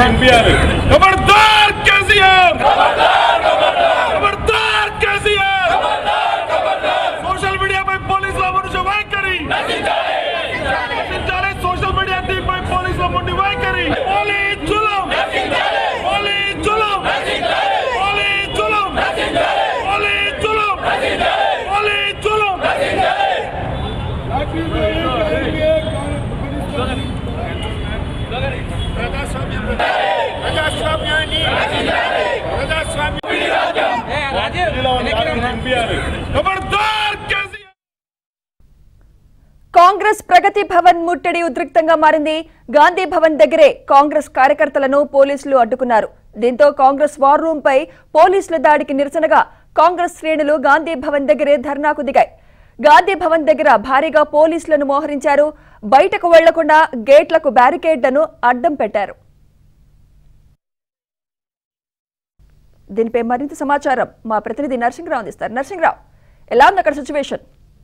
వినిపించాలి ఖబర్దార్ కేసీఆర్ ఖబర్దార్ కేసీఆర్ సోషల్ మీడియాపై పోలీసుల మనుషు వైఖరి నశించాలి సోషల్ మీడియా దీనిపై పోలీసుల మొండి వైఖరి పోలీస్ జులం పోలీస్ జులం పోలీస్ జులం పోలీస్ జులం పోలీస్ జులం ప్రజాస్వామ్యాన్ని ప్రజాస్వామ్యాన్ని ఖబర్దార్ కేసీఆర్ కాంగ్రెస్ ప్రగతి భవన్ ముట్టడి ఉద్రిక్తంగా మారింది గాంధీ భవన్ దగ్గరే కాంగ్రెస్ కార్యకర్తలను పోలీసులు అడ్డుకున్నారు దీంతో కాంగ్రెస్ వార్ రూమ్ పై పోలీసుల దాడికి నిరసనగా కాంగ్రెస్ శ్రేణులు గాంధీ భవన్ దగ్గరే ధర్నాకు దిగాయి గాంధీ భవన్ దగ్గర భారీగా పోలీసులను మోహరించారు బయటకు వెళ్లకుండా గేట్లకు బ్యారికేడ్లను అడ్డం పెట్టారు దీనిపై మరింత సమాచారం మా ప్రతినిధి నరసింహరావు అందిస్తారు నరసింహరావు ఎలా ఉంది అక్కడ సిచ్యువేషన్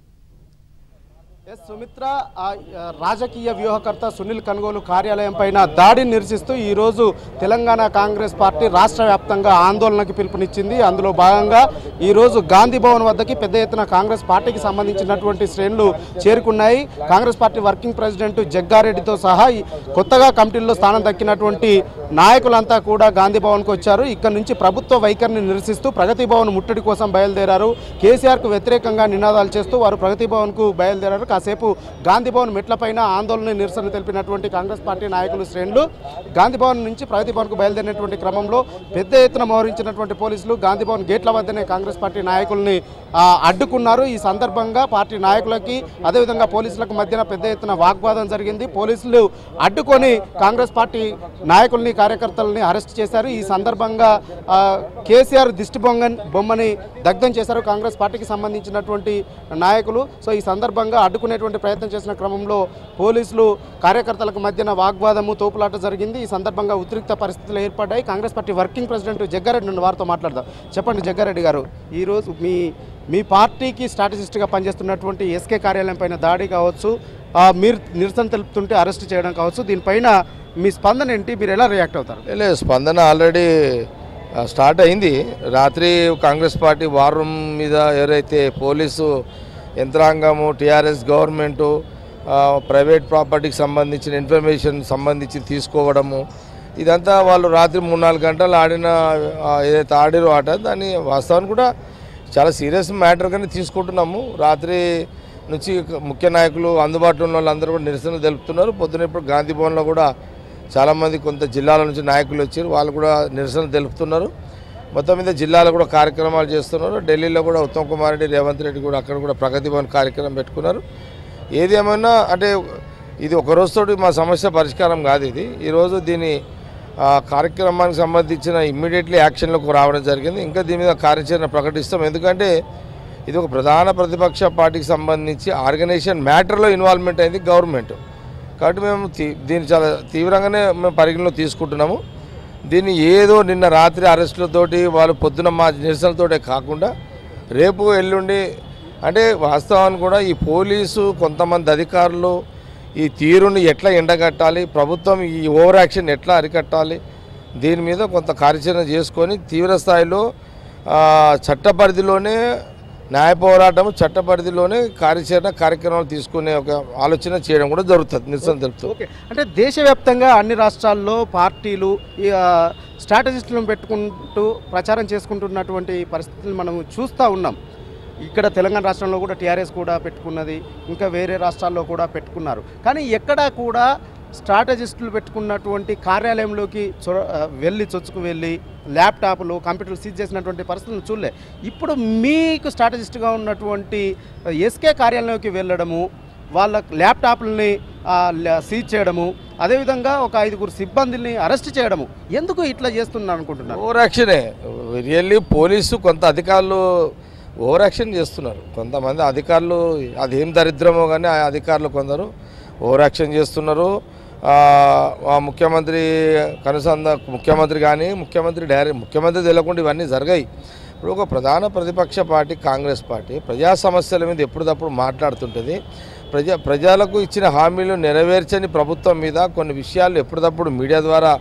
ఎస్ సుమిత్ర ఆ, ఆ, రాజకీయ వ్యూహకర్త సునీల్ కనుగోలు కార్యాలయం పైన దాడిని నిరసిస్తూ ఈరోజు తెలంగాణ కాంగ్రెస్ పార్టీ రాష్ట్ర వ్యాప్తంగా ఆందోళనకు పిలుపునిచ్చింది అందులో భాగంగా ఈరోజు గాంధీ భవన్ వద్దకి పెద్ద ఎత్తున కాంగ్రెస్ పార్టీకి సంబంధించినటువంటి శ్రేణులు చేరుకున్నాయి కాంగ్రెస్ పార్టీ వర్కింగ్ ప్రెసిడెంట్ జగ్గారెడ్డితో సహా ఈ కొత్తగా కమిటీల్లో స్థానం దక్కినటువంటి నాయకులంతా కూడా గాంధీ భవన్కు వచ్చారు ఇక్కడ నుంచి ప్రభుత్వ వైఖరిని నిరసిస్తూ ప్రగతి భవన్ ముట్టడి కోసం బయలుదేరారు కేసీఆర్కు వ్యతిరేకంగా నినాదాలు చేస్తూ వారు ప్రగతి భవన్కు బయలుదేరారు కాసేపు గాంధీ భవన్ మెట్లపైన ఆందోళన నిరసన తెలిపినటువంటి కాంగ్రెస్ పార్టీ నాయకులు శ్రేణులు గాంధీ భవన్ నుంచి ప్రగతి భవన్కు బయలుదేరినటువంటి క్రమంలో పెద్ద ఎత్తున మోహరించినటువంటి పోలీసులు గాంధీ భవన్ గేట్ల వద్దనే కాంగ్రెస్ పార్టీ నాయకుల్ని ఆ, అడ్డుకున్నారు ఈ సందర్భంగా పార్టీ నాయకులకి అదేవిధంగా పోలీసులకు మధ్యన పెద్ద ఎత్తున వాగ్వాదం జరిగింది పోలీసులు అడ్డుకొని కాంగ్రెస్ పార్టీ నాయకుల్ని కార్యకర్తలని అరెస్ట్ చేశారు ఈ సందర్భంగా ఆ, కేసీఆర్ దిష్టి బొంగన్ బొమ్మని దగ్ధం చేశారు కాంగ్రెస్ పార్టీకి సంబంధించినటువంటి నాయకులు సో ఈ సందర్భంగా అడ్డుకునేటువంటి ప్రయత్నం చేసిన క్రమంలో పోలీసులు కార్యకర్తలకు మధ్యన వాగ్వాదము తోపులాట జరిగింది ఈ సందర్భంగా ఉద్రిక్త పరిస్థితులు ఏర్పడ్డాయి Congress party working president Jaggareddy నుండి వారితో మాట్లాడదాం చెప్పండి జగ్గారెడ్డి గారు ఈరోజు మీ మీ పార్టీకి స్ట్రాటజిస్ట్గా పనిచేస్తున్నటువంటి ఎస్కే కార్యాలయం పైన దాడి కావచ్చు ఆ, మీరు నిరసన తెలుపుతుంటే అరెస్ట్ చేయడం కావచ్చు దీనిపైన మీ స్పందన ఏంటి మీరు ఎలా రియాక్ట్ అవుతారు లేదు స్పందన ఆల్రెడీ ఆ, స్టార్ట్ అయింది రాత్రి కాంగ్రెస్ పార్టీ వార్ రూమ్ మీద ఎవరైతే పోలీసు యంత్రాంగము టీఆర్ఎస్ గవర్నమెంటు ఆ, ప్రైవేట్ ప్రాపర్టీకి సంబంధించిన ఇన్ఫర్మేషన్ సంబంధించి తీసుకోవడము ఇదంతా వాళ్ళు రాత్రి మూడు నాలుగు గంటలు ఆడిన ఆ, ఏదైతే ఆడిరో ఆట దాన్ని వాస్తవానికి కూడా చాలా సీరియస్ మ్యాటర్గానే తీసుకుంటున్నాము రాత్రి నుంచి ముఖ్య నాయకులు అందుబాటులో ఉన్న వాళ్ళందరూ కూడా నిరసన తెలుపుతున్నారు పొద్దున ఇప్పుడు గాంధీ భవన్లో కూడా చాలామంది కొంత జిల్లాల నుంచి నాయకులు వచ్చారు వాళ్ళు కూడా నిరసన తెలుపుతున్నారు మొత్తం మీద జిల్లాలో కూడా కార్యక్రమాలు చేస్తున్నారు ఢిల్లీలో కూడా ఉత్తమ్ కుమార్ రెడ్డి రేవంత్ రెడ్డి కూడా అక్కడ కూడా ప్రగతి భవన్ కార్యక్రమం పెట్టుకున్నారు ఏది ఏమైనా అంటే ఇది ఒక రోజుతోటి మా సమస్య పరిష్కారం కాదు ఇది ఈరోజు దీని ఆ, కార్యక్రమానికి సంబంధించిన ఇమ్మీడియట్లీ యాక్షన్లకు రావడం జరిగింది ఇంకా దీని మీద కార్యాచరణ ప్రకటిస్తాం ఎందుకంటే ఇది ఒక ప్రధాన ప్రతిపక్ష పార్టీకి సంబంధించి ఆర్గనైజేషన్ మ్యాటర్లో ఇన్వాల్వ్మెంట్ అయింది గవర్నమెంట్ కాబట్టి మేము తీ- దీన్ని చాలా తీవ్రంగానే మేము పరిగణలో తీసుకుంటున్నాము దీన్ని ఏదో నిన్న రాత్రి అరెస్టులతోటి వాళ్ళు పొద్దున మా నిరసనలతోటే కాకుండా రేపు ఎల్లుండి అంటే వాస్తవాన్ని కూడా ఈ పోలీసు కొంతమంది అధికారులు ఈ తీరుని ఎట్లా ఎండగట్టాలి ప్రభుత్వం ఈ ఓవర్ యాక్షన్ ఎట్లా అరికట్టాలి దీని మీద కొంత కార్యాచరణ చేసుకొని తీవ్ర స్థాయిలో ఆ, చట్ట పరిధిలోనే న్యాయ పోరాటం చట్ట పరిధిలోనే కార్యాచరణ కార్యక్రమాలు తీసుకునే ఒక ఆలోచన చేయడం కూడా జరుగుతుంది నిరసన తెలుపుతూ ఓకే అంటే దేశవ్యాప్తంగా అన్ని రాష్ట్రాల్లో పార్టీలు ఈ, ఆ, స్ట్రాటజిస్టులను పెట్టుకుంటూ ప్రచారం చేసుకుంటున్నటువంటి పరిస్థితులు మనం చూస్తూ ఉన్నాం ఇక్కడ తెలంగాణ రాష్ట్రంలో కూడా టీఆర్ఎస్ కూడా పెట్టుకున్నది ఇంకా వేరే రాష్ట్రాల్లో కూడా పెట్టుకున్నారు కానీ ఎక్కడా కూడా స్ట్రాటజిస్టులు పెట్టుకున్నటువంటి కార్యాలయంలోకి చొర ఆ, వెళ్ళి చొచ్చుకు వెళ్ళి ల్యాప్టాప్లు కంప్యూటర్లు సీజ్ చేసినటువంటి పరిస్థితులను చూడలే ఇప్పుడు మీకు స్ట్రాటజిస్ట్గా ఉన్నటువంటి ఎస్కే కార్యాలయంలోకి వెళ్ళడము వాళ్ళ ల్యాప్టాప్లని ఆ, ల- సీజ్ చేయడము అదేవిధంగా ఒక ఐదుగురు సిబ్బందిని అరెస్ట్ చేయడము ఎందుకు ఇట్లా చేస్తున్నారు అనుకుంటున్నారు ఓవర్ యాక్షనే రియల్లీ పోలీసు కొంత అధికారులు ఓవర్ యాక్షన్ చేస్తున్నారు కొంతమంది అధికారులు అదేం దరిద్రమో కానీ ఆ అధికారులు కొందరు ఓవర్ యాక్షన్ చేస్తున్నారు ఆ, ఆ ముఖ్యమంత్రి కనుసంధ ముఖ్యమంత్రి కానీ ముఖ్యమంత్రి డైరెక్ట్ ముఖ్యమంత్రి తెలియకుండా ఇవన్నీ జరిగాయి ఇప్పుడు ఒక ప్రధాన ప్రతిపక్ష పార్టీ కాంగ్రెస్ పార్టీ ప్రజా సమస్యల మీద ఎప్పటికప్పుడు మాట్లాడుతుంటుంది ప్రజా ప్రజలకు ఇచ్చిన హామీలు నెరవేర్చని ప్రభుత్వం మీద కొన్ని విషయాలు ఎప్పటికప్పుడు మీడియా ద్వారా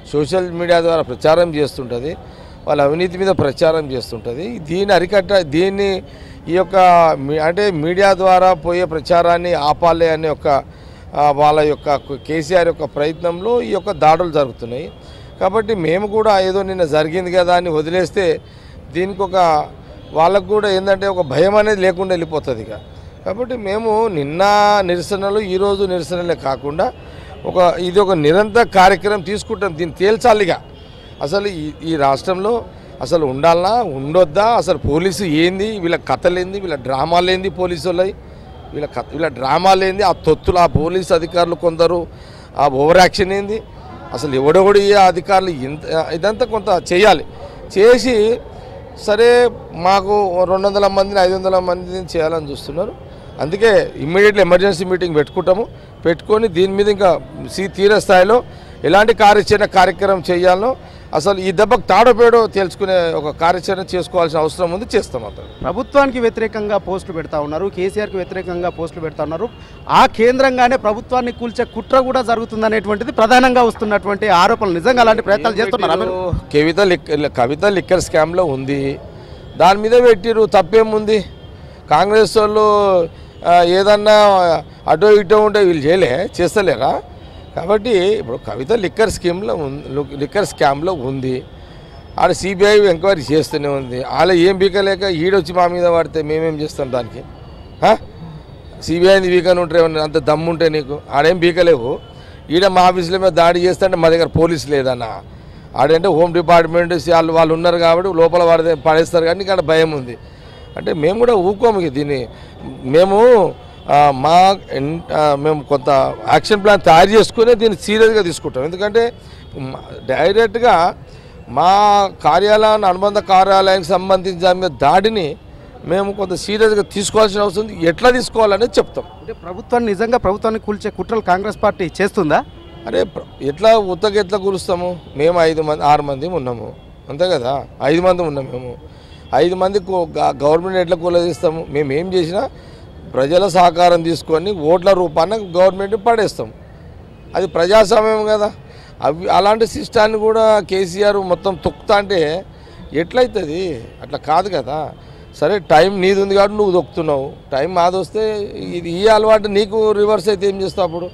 సోషల్ మీడియా ద్వారా ప్రచారం చేస్తుంటుంది వాళ్ళ అవినీతి మీద ప్రచారం చేస్తుంటుంది దీన్ని అరికట్ట దీన్ని ఈ యొక్క మీ- అంటే మీడియా ద్వారా పోయే ప్రచారాన్ని ఆపాలి అనే ఒక ఆ, వాళ్ళ యొక్క కేసీఆర్ యొక్క ప్రయత్నంలో ఈ యొక్క దాడులు జరుగుతున్నాయి కాబట్టి మేము కూడా ఏదో నిన్న జరిగింది కదా అని వదిలేస్తే దీనికి ఒక వాళ్ళకు కూడా ఏంటంటే ఒక భయం అనేది లేకుండా వెళ్ళిపోతుంది ఇక కాబట్టి మేము నిన్న నిరసనలు ఈరోజు నిరసనలే కాకుండా ఒక ఇది ఒక నిరంతర కార్యక్రమం తీసుకుంటాం దీన్ని తేల్చాలిగా అసలు ఈ ఈ రాష్ట్రంలో అసలు ఉండాలనా ఉండొద్దా అసలు పోలీసు ఏంది వీళ్ళ కథలేంది వీళ్ళ డ్రామాలు ఏంది పోలీసు వాళ్ళవి వీళ్ళ కథ వీళ్ళ డ్రామాలు ఏంది ఆ తొత్తులు ఆ పోలీసు అధికారులు కొందరు ఆ ఓవర్ యాక్షన్ ఏంది అసలు ఎవడెవడు ఈ అధికారులు ఇంత ఇదంతా కొంత చేయాలి చేసి సరే మాకు రెండు వందల మందిని ఐదు వందల మందిని చేయాలని చూస్తున్నారు అందుకే ఇమ్మీడియట్లీ ఎమర్జెన్సీ మీటింగ్ పెట్టుకుంటాము పెట్టుకొని దీని మీద ఇంకా సీ తీర స్థాయిలో ఎలాంటి కార్యాచరణ కార్యక్రమం చేయాలనో అసలు ఈ దెబ్బకు తాడోపేడో తేల్చుకునే ఒక కార్యాచరణ చేసుకోవాల్సిన అవసరం ఉంది చేస్తాం అంతా ప్రభుత్వానికి వ్యతిరేకంగా పోస్టులు పెడతా ఉన్నారు కేసీఆర్కి వ్యతిరేకంగా పోస్టులు పెడతా ఉన్నారు ఆ కేంద్రంగానే ప్రభుత్వాన్ని కూల్చే కుట్ర కూడా జరుగుతుందనేటువంటిది ప్రధానంగా వస్తున్నటువంటి ఆరోపణలు నిజంగా అలాంటి ప్రయత్నాలు చేస్తున్నారా మీరు? కవిత లిక్ కవిత లిక్కర్ స్కామ్లో ఉంది దాని మీద పెట్టిరు తప్పేముంది కాంగ్రెస్ వాళ్ళు ఆ, ఏదన్నా అటో ఇటో ఉంటే వీళ్ళు చేయలే చేస్తలేరా కాబట్టి ఇప్పుడు కవిత లిక్కర్ స్కీమ్లో ఉంది లిక్కర్ స్కామ్లో ఉంది ఆడ సిబిఐ ఎంక్వైరీ చేస్తూనే ఉంది వాళ్ళ ఏం బీకలేక ఈడొచ్చి మా మీద పడితే మేమేం చేస్తాం దానికి సిబిఐని వీకని ఉంటారు ఏమన్నా అంత దమ్ము ఉంటే నీకు ఆడేం బీకలేవు ఈడ మా ఆఫీసుల మీద దాడి చేస్తుంటే మా దగ్గర పోలీసు లేదన్న ఆడంటే హోమ్ డిపార్ట్మెంట్ వాళ్ళు వాళ్ళు ఉన్నారు కాబట్టి లోపల వాడితే పడేస్తారు కానీ ఇక్కడ భయం ఉంది అంటే మేము కూడా ఊకోము ఇక దీన్ని మేము ఆ, మా ఎన్- ఆ, మేము కొంత యాక్షన్ ప్లాన్ తయారు చేసుకునే దీన్ని సీరియస్గా తీసుకుంటాం ఎందుకంటే మ- డైరెక్ట్గా మా కార్యాలయాన్ని అనుబంధ కార్యాలయానికి సంబంధించిన దాని మీద దాడిని మేము కొంత సీరియస్గా తీసుకోవాల్సిన అవసరం ఉంది ఎట్లా తీసుకోవాలనేది చెప్తాం అంటే ప్రభుత్వాన్ని నిజంగా ప్రభుత్వాన్ని కూల్చే కుట్రలు కాంగ్రెస్ పార్టీ చేస్తుందా అరే ప్ర- ఎట్లా ఉత్తగా ఎట్లా కూలుస్తాము మేము ఐదు మంది ఆరు మంది ఉన్నాము అంతే కదా ఐదు మంది ఉన్నాం మేము ఐదు మంది కూ- గ- గవర్నమెంట్ ఎట్లా కూలదీస్తాము మేము ఏం చేసినా ప్రజల సహకారం తీసుకొని ఓట్ల రూపాన గవర్నమెంట్ పడేస్తాం అది ప్రజాస్వామ్యం కదా అవి అలాంటి సిస్టాన్ని కూడా కేసీఆర్ మొత్తం తొక్కుతా అంటే ఎట్లయితుంది అట్లా కాదు కదా సరే టైం నీది ఉంది కాబట్టి నువ్వు తొక్కుతున్నావు టైం మాది వస్తే ఇది ఈ అలవాటు నీకు రివర్స్ అయితే ఏం చేస్తావు అప్పుడు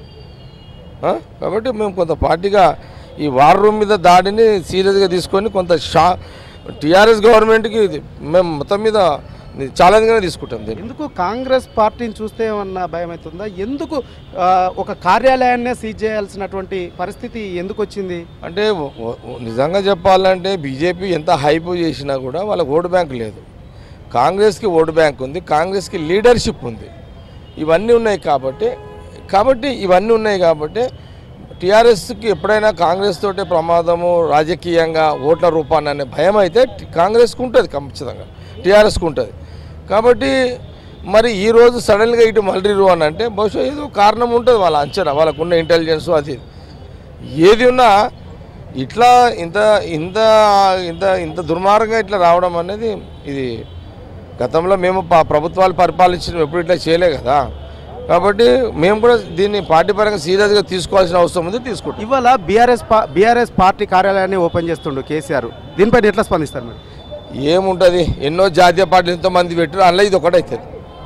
ఆ? కాబట్టి మేము కొంత పార్టీగా ఈ వార్ రూమ్ మీద దాడిని సీరియస్గా తీసుకొని కొంత షా టీఆర్ఎస్ గవర్నమెంట్కి ఇది మేము మొత్తం మీద ఛాలెంజ్గానే తీసుకుంటాం దీన్ని ఎందుకు కాంగ్రెస్ పార్టీని చూస్తే ఏమన్నా భయం అవుతుందా ఎందుకు ఆ, ఒక కార్యాలయాన్నే సీజ్ చేయాల్సినటువంటి పరిస్థితి ఎందుకు వచ్చింది అంటే ఓ- ఓ- ఓ- నిజంగా చెప్పాలంటే బీజేపీ ఎంత హైప్ చేసినా కూడా వాళ్ళకి ఓటు బ్యాంక్ లేదు కాంగ్రెస్కి ఓటు బ్యాంక్ ఉంది కాంగ్రెస్కి లీడర్షిప్ ఉంది ఇవన్నీ ఉన్నాయి కాబట్టి కాబట్టి ఇవన్నీ ఉన్నాయి కాబట్టి టీఆర్ఎస్కి ఎప్పుడైనా కాంగ్రెస్ తోటే ప్రమాదము రాజకీయంగా ఓట్ల రూపాన్ని అనే భయం అయితే టి- కాంగ్రెస్కి ఉంటుంది ఖచ్చితంగా టీఆర్ఎస్కి ఉంటుంది కాబట్టి మరి ఈరోజు సడన్గా ఇటు మళ్ళీ అని అంటే బహుశా ఏదో కారణం ఉంటుంది వాళ్ళ అంచనా వాళ్ళకున్న ఇంటెలిజెన్స్ అది ఇది. ఏది ఉన్నా ఇట్లా ఇంత ఇంత ఇంత ఇంత దుర్మార్గంగా ఇట్లా రావడం అనేది ఇది గతంలో మేము ప- ప్రభుత్వాలు పరిపాలించిన ఎప్పుడు ఇట్లా చేయలే కదా కాబట్టి మేము కూడా దీన్ని పార్టీ పరంగా సీరియస్గా తీసుకోవాల్సిన అవసరం ఉంది తీసుకుంటాం ఇవాళ బీఆర్ఎస్ బీఆర్ఎస్ పార్టీ కార్యాలయాన్ని ఓపెన్ చేస్తుండు కేసీఆర్ దీనిపైన ఎట్లా స్పందిస్తారు మీరు ఏముంటుంది ఎన్నో జాతీయ పార్టీలు ఎంతో మంది పెట్టారు అందులో ఇది ఒకటి అవుతుంది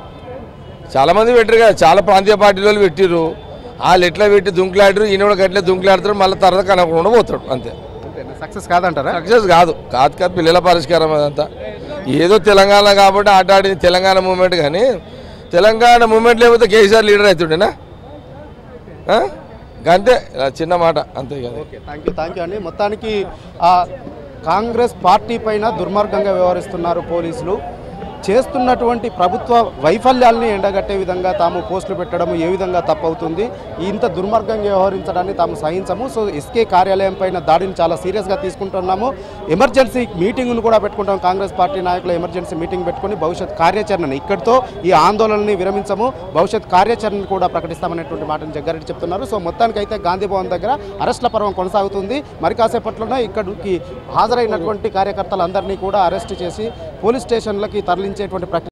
చాలామంది పెట్టారు కదా చాలా ప్రాంతీయ పార్టీల వాళ్ళు పెట్టిర్రు వాళ్ళు ఎట్లా పెట్టి దుంకులాడారు ఈయన కూడా గట్లే దుంకులాడతారు మళ్ళీ తర్వాత కనకుండా పోతాడు అంతే సక్సెస్ కాదంటారా సక్సెస్ కాదు కాదు కాదు పిల్లల పరిష్కారం అదంతా ఏదో తెలంగాణ కాబట్టి ఆట ఆడింది తెలంగాణ మూమెంట్ కానీ తెలంగాణ మూమెంట్ లేకపోతే కేసీఆర్ లీడర్ అవుతుండేనా ఆ? అంతే ఇలా చిన్న మాట అంతే కదా okay thank you thank you అండి మొత్తానికి ఆ, కాంగ్రెస్ పార్టీ పైన దుర్మార్గంగా వ్యవహరిస్తున్నారు పోలీసులు చేస్తున్నటువంటి ప్రభుత్వ వైఫల్యాల్ని ఎండగట్టే విధంగా తాము పోస్టులు పెట్టడం ఏ విధంగా తప్పవుతుంది ఇంత దుర్మార్గంగా వ్యవహరించడాన్ని తాము సహించము సో ఎస్కే కార్యాలయం పైన దాడిని చాలా సీరియస్గా తీసుకుంటున్నాము ఎమర్జెన్సీ మీటింగ్ను కూడా పెట్టుకుంటాం కాంగ్రెస్ పార్టీ నాయకులు ఎమర్జెన్సీ మీటింగ్ పెట్టుకొని భవిష్యత్ కార్యాచరణని ఇక్కడితో ఈ ఆందోళనని విరమించము భవిష్యత్ కార్యాచరణను కూడా ప్రకటిస్తామనేటువంటి మాటను జగ్గారెడ్డి చెప్తున్నారు సో మొత్తానికి అయితే గాంధీ భవన్ దగ్గర అరెస్ట్ల పర్వం కొనసాగుతుంది మరి కాసేపట్లోనే ఇక్కడికి హాజరైనటువంటి కార్యకర్తలందరినీ కూడా అరెస్ట్ చేసి పోలీస్ స్టేషన్లకి తరలించేటువంటి ప్రక్రియ